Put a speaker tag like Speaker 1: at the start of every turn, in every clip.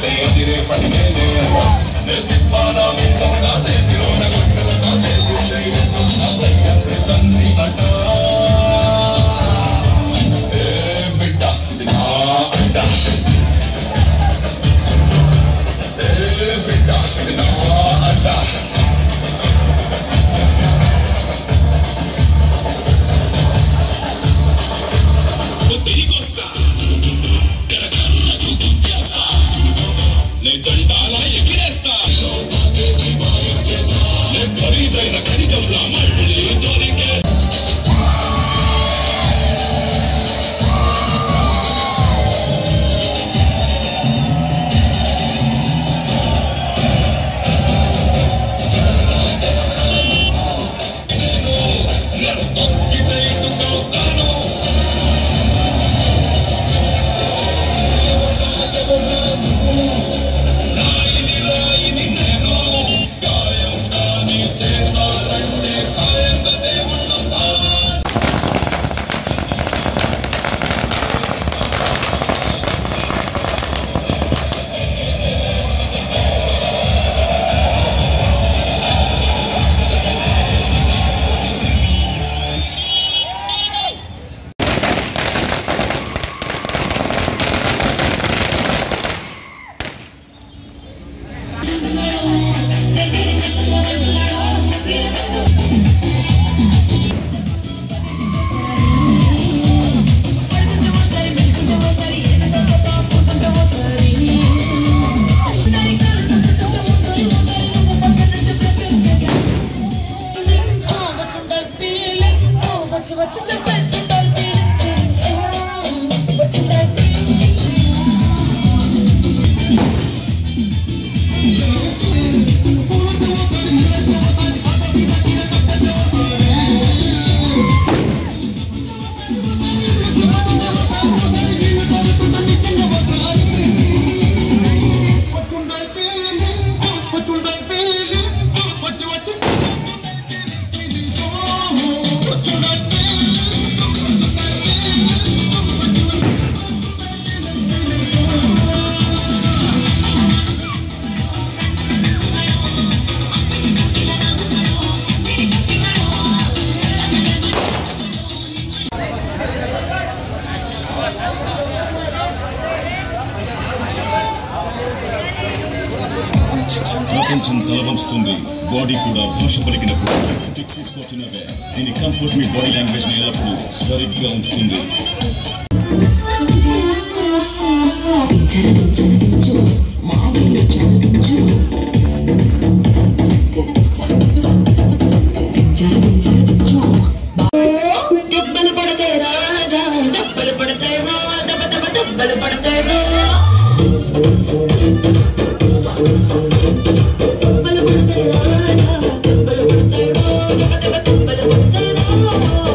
Speaker 1: వచ్చి వచ్చి చెప్పేస్తుంటారు feelings. వచ్చిందా
Speaker 2: ప్రపంచం తలవంచుతుంది బాడీ కూడా భాష పలికినప్పుడు టిక్సీస్ వచ్చినవే దీని కంఫర్ట్ మీ బాడీ లాంగ్వేజ్ ని ఎల్లప్పుడూ సరిగ్గా ఉంచుతుంది
Speaker 3: చరదించు మావిలో చరదించు చరదించు
Speaker 1: దెబ్బలు పడితే రాజా దెబ్బలు పడితే రా దెబ్బ దెబ్బ దెబ్బలు పడితే రా దెబ్బలు పడితే రాజా దెబ్బలు పడితే రా దెబ్బ దెబ్బ దెబ్బలు పడితే రా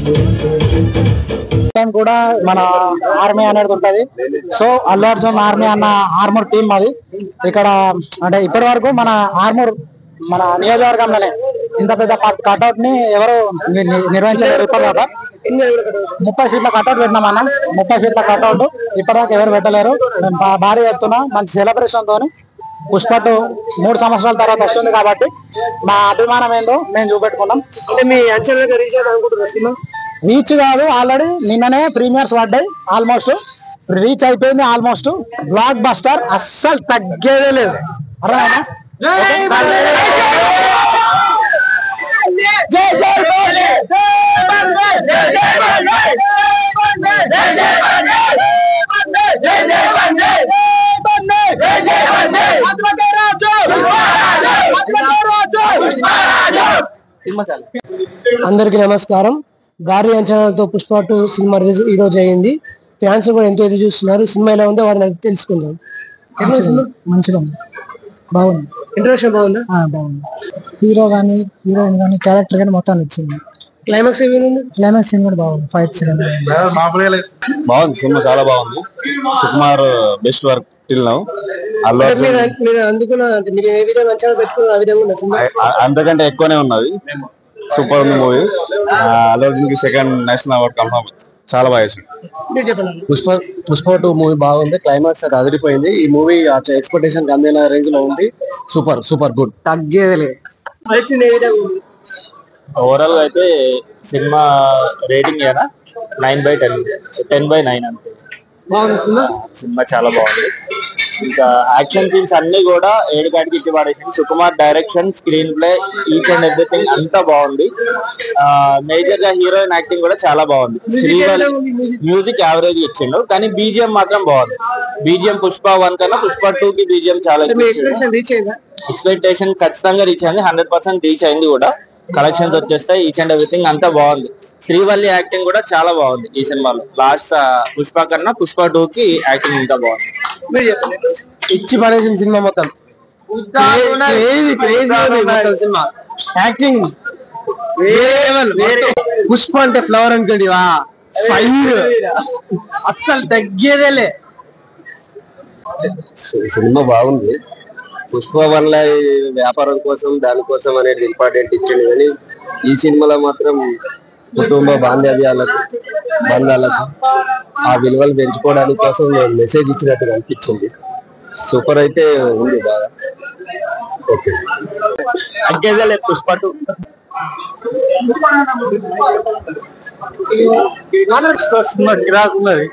Speaker 4: టైం కూడా మన ఆర్మీ అనేది ఉంటది సో అల్లు అర్జున్ ఆర్మీ అన్న ఆర్మూర్ టీం అది ఇక్కడ అంటే ఇప్పటి వరకు మన ఆర్మూర్ మన నియోజకవర్గంలోనే ఇంత పెద్ద కట్అవుట్ ని ఎవరు ని- ని- నిర్వహించలేరు ఇప్పటిదాకా ముప్పై సీట్ల కట్అవుట్ పెట్టినాం అన్న ముప్పై సీట్ల కట్అవుట్ ఇప్పటిదాకా ఎవరు పెట్టలేరు మేము బా- భారీ ఎత్తున మంచి సెలబ్రేషన్ తోని పుష్పటు మూడు సంవత్సరాల తర్వాత వస్తుంది కాబట్టి మా అభిమానం ఏందో మేము చూపెట్టుకున్నాం అంటే మీ అంచనా రీచ్ అనుకుంటున్నారు సినిమా రీచ్ కాదు ఆల్రెడీ నిన్ననే ప్రీమియర్స్ పడ్డాయి ఆల్మోస్ట్ రీచ్ అయిపోయింది ఆల్మోస్ట్ బ్లాక్ బస్టర్ అస్సలు తగ్గేదే లేదు అర్థమైనా? జై జై బోలే! జై బందే! జై జై బందే! జై జై బందే! జై జై బందే! జై జై బందే! అద్భుత రాజు! అద్భుత రాజు!
Speaker 5: అందరికీ నమస్కారం భారీ అంచనాలతో పుష్ప టూ సినిమా రిలీజ్ ఈ రోజు అయింది ఫ్యాన్స్ కూడా ఎంతో ఎదురు చూస్తున్నారు సినిమా ఎలా ఉందో వారిని అడిగి తెలుసుకుందాం
Speaker 4: మంచిగా ఉంది బాగుంది
Speaker 5: ఇంట్రడక్షన్ బాగుందా
Speaker 4: ఆ, బాగుంది హీరో గానీ హీరోయిన్ గానీ క్యారెక్టర్ గానీ మొత్తం నచ్చింది
Speaker 5: క్లైమాక్స్ ఏమైంది
Speaker 4: క్లైమాక్స్ సీన్ కూడా బాగుంది ఫైట్ సీన్
Speaker 6: బాగుంది సినిమా చాలా బాగుంది Sukumar best work till now Allu
Speaker 5: మీరు
Speaker 6: అర్జున్
Speaker 5: మీరు అందుకున్న అంటే మీరు ఏ విధంగా అంచనా పెట్టుకున్న ఆ విధంగా ఉన్న సినిమా
Speaker 6: అ- అంతకంటే ఎక్కువనే ఉన్నది సూపర్ ఉంది మూవీ అల్లు అర్జున్ కి సెకండ్ నేషనల్ అవార్డ్ కన్ఫర్మ్ చాలా బాగా చేసిండు
Speaker 5: మీరు చెప్పండి
Speaker 6: పుష్ప పుష్ప టూ మూవీ బాగుంది క్లైమాక్స్ అది అదిరిపోయింది ఈ మూవీ ఎక్స్పెక్టేషన్ అందిన రేంజ్ లో ఉంది సూపర్ సూపర్ గుడ్
Speaker 5: తగ్గేదిలే నచ్చింది ఏ విధంగా ఉంది?
Speaker 7: ఓవరాల్ గా అయితే సినిమా రేటింగ్ ఏనా nine by ten ten by nine అంతే
Speaker 5: బాగుంది సినిమా
Speaker 7: సినిమా చాలా బాగుంది ఇంకా యాక్షన్ సీన్స్ అన్ని కూడా ఏడు కాటికి ఇచ్చి పడేసింది Sukumar direction screenplay each and everything అంతా బాగుంది మేజర్ గా హీరోయిన్ యాక్టింగ్ కూడా చాలా బాగుంది శ్రీవల్లి మ్యూజిక్ యావరేజ్ ఇచ్చిండు కానీ బీజిఎం మాత్రం బాగుంది బీజిఎం పుష్ప వన్ కన్నా పుష్ప టూ కి బీజిఎం చాలా
Speaker 5: అంటే మీ ఎక్స్ప్రెషన్ రీచ్ అయిందా
Speaker 7: ఎక్స్పెక్టేషన్ ఖచ్చితంగా రీచ్ అయింది హండ్రెడ్ పర్సెంట్ రీచ్ అయింది కూడా కలెక్షన్స్ వచ్చేస్తాయి ఈచ్ అండ్ ఎవ్రీథింగ్ అంతా బాగుంది శ్రీవల్లి యాక్టింగ్ కూడా చాలా బాగుంది ఈ సినిమాలో లాస్ట్ పుష్ప కన్నా పుష్ప టూ కి యాక్టింగ్ ఇంకా బాగుంది
Speaker 5: మీరు చెప్పండి
Speaker 6: ఇచ్చి పడేసిన సినిమా మొత్తం crazy crazy cinema acting Pushpa అంటే ఫ్లవర్ అనుకోండివా ఫైర్ అస్సలు తగ్గేదేలే సినిమా బాగుంది పుష్ప వల్ల వ్యాపారం కోసం దానికోసం అనేది ఇంపార్టెంట్ ఇచ్చింది కానీ ఈ సినిమాలో మాత్రం కుటుంబ బాంధవ్యాలకు బంధాలకు ఆ విలువలు పెంచుకోవడానికి కోసం మెసేజ్ ఇచ్చినట్టుగా అనిపించింది సూపర్ అయితే ఉంది బాగా ఓకే
Speaker 7: అగ్గేదే పుష్ప టూ
Speaker 6: రాకున్నది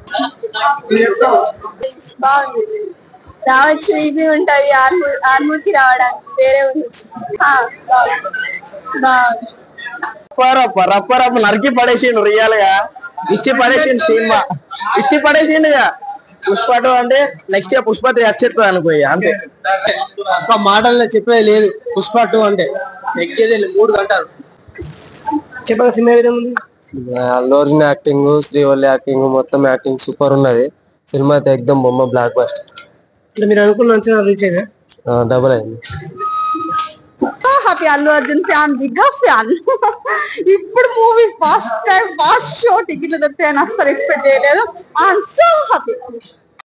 Speaker 8: బాగుంది రావచ్చు ఈజీ ఉంటది ఆర్మూర్ ఆర్మూర్ కి రావడానికి వేరే ఉంది ఆ, బాగుంది బాగుంది
Speaker 7: రప్ప రప్ప రప్ప నరికి పడేసిండు రియల్ గా ఇచ్చి పడేసిండు సినిమా ఇచ్చి పడేసిండుగా పుష్ప టూ అంటే నెక్స్ట్ ఇయర్ పుష్ప త్రీ వచ్చేస్తుంది అనుకోయి అంతే
Speaker 6: ఒక మాటల్లో చెప్పేది లేదు పుష్ప టూ అంటే ఎక్కేది మూడు గంటలు
Speaker 5: చెప్పండి సినిమా ఏ విధంగా ఉంది
Speaker 6: అల్లు అర్జున్ యాక్టింగ్ శ్రీవల్లి యాక్టింగ్ మొత్తం యాక్టింగ్ సూపర్ ఉన్నది సినిమా అయితే ఎక్దమ్ బొమ్మ బ్లాక్ బస్ట్
Speaker 5: అంటే మీరు అనుకున్న అంచనా రీచ్ అయిందా
Speaker 6: డబుల్ అయింది
Speaker 8: happy Allu Arjun fan big fan ఇప్పుడు movie first time first show టికెట్లు దొరికితే అస్సలు ఎక్స్పెక్ట్ చేయలేదు ఐఎమ్ సో హ్యాపీ